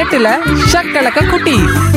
ஷக்கலக்க ஷக்கலக்க குட்டி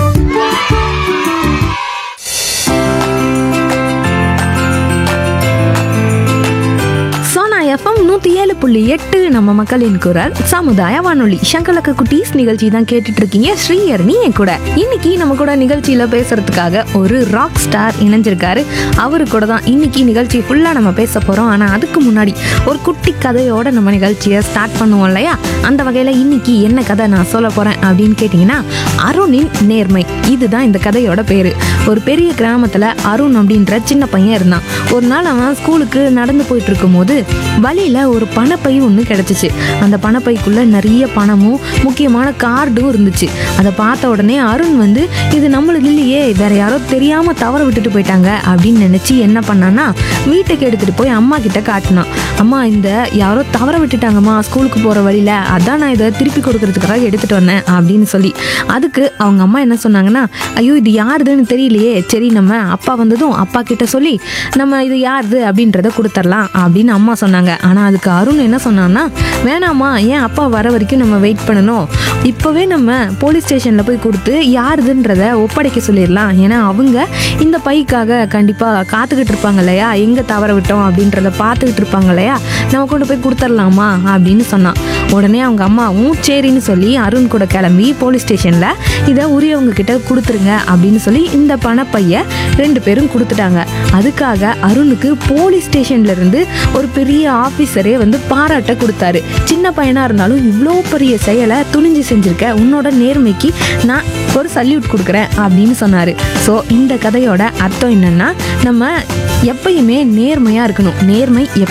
சோனா எஃப்எம் நூத்தி ஏழு புள்ளி எட்டு நம்ம மக்களின் குரல் சமுதாய வானொலி சங்கலக்க குட்டீஸ் நிகழ்ச்சி தான் கேட்டுட்டு இருக்கீங்க ஸ்ரீயர்னி என் கூட இன்னைக்கு நம்ம கூட நிகழ்ச்சியில பேசுறதுக்காக ஒரு ராக் ஸ்டார் இணைஞ்சிருக்காரு அவரு கூட தான் இன்னைக்கு நிகழ்ச்சி ஃபுல்லா நம்ம பேச போறோம் ஆனா அதுக்கு முன்னாடி ஒரு குட்டி கதையோட நம்ம நிகழ்ச்சியை ஸ்டார்ட் பண்ணுவோம் இல்லையா அந்த வகையில இன்னைக்கு என்ன கதை நான் சொல்ல போறேன் அப்படின்னு கேட்டிங்கன்னா அருணின் நேர்மை இதுதான் இந்த கதையோட பேரு ஒரு பெரிய கிராமத்துல அருண் அப்படின்ற சின்ன பையன் இருந்தான் ஒரு நாள் அவன் ஸ்கூலுக்கு நடந்து போயிட்டு இருக்கும்போது வழியில ஒரு பணப்பை ஒன்று கிடைச்சிச்சு அந்த பணப்பைக்குள்ள நிறைய பணமும் முக்கியமான கார்டும் இருந்துச்சு அதை பார்த்த உடனே அருண் வந்து இது நம்மளுக்கு இல்லையே வேற யாரோ தெரியாம தவற விட்டுட்டு போயிட்டாங்க அப்படின்னு நினைச்சு என்ன பண்ணான்னா வீட்டுக்கு எடுத்துட்டு போய் அம்மா கிட்ட காட்டினான் அம்மா இந்த யாரோ தவற விட்டுட்டாங்கம்மா ஸ்கூலுக்கு போற வழியில அதான் நான் இதை திருப்பி கொடுக்கறதுக்காக எடுத்துட்டு வந்தேன் அப்படின்னு சொல்லி அதுக்கு அவங்க அம்மா என்ன சொன்னாங்கன்னா ஐயோ இது யாருதுன்னு தெரியலையே சரி நம்ம அப்பா வந்ததும் அப்பா கிட்ட சொல்லி நம்ம இது யாருது அப்படின்றத கொடுத்துடலாம் அப்படின்னு அம்மா சொன்னாங்க ஆனா அதுக்கு அருண் என்ன சொன்னான்னா வேணாம்மா ஏன் அப்பா வர வரைக்கும் நம்ம வெயிட் பண்ணணும் இப்போவே நம்ம போலீஸ் ஸ்டேஷனில் போய் கொடுத்து யாருதுன்றத ஒப்படைக்க சொல்லிடலாம் ஏன்னா அவங்க இந்த பைக்காக கண்டிப்பாக காத்துக்கிட்டு இருப்பாங்க இல்லையா எங்கே தவற விட்டோம் அப்படின்றத பார்த்துக்கிட்டு இருப்பாங்க இல்லையா நம்ம கொண்டு போய் கொடுத்துடலாமா அப்படின்னு சொன்னான் உடனே அவங்க அம்மாவும் சரின்னு சொல்லி அருண் கூட கிளம்பி போலீஸ் ஸ்டேஷனில் இதை உரியவங்க கிட்ட கொடுத்துருங்க அப்படின்னு சொல்லி இந்த பணப்பைய ரெண்டு பேரும் கொடுத்துட்டாங்க அதுக்காக அருணுக்கு போலீஸ் ஸ்டேஷன்ல இருந்து ஒரு பெரிய ஆஃபீஸரே வந்து பாராட்ட கொடுத்தாரு சின்ன பையனா இருந்தாலும் இவ்வளோ பெரிய செயலை துணிஞ்சு செஞ்சிருக்க உன்னோட நேர்மைக்கு நான் ஒரு சல்யூட் கொடுக்குறேன் அப்படின்னு சொன்னாரு ஸோ இந்த கதையோட அர்த்தம் என்னன்னா நம்ம எப்பயுமே நேர்மையா இருக்கணும் நேர்மை எப்ப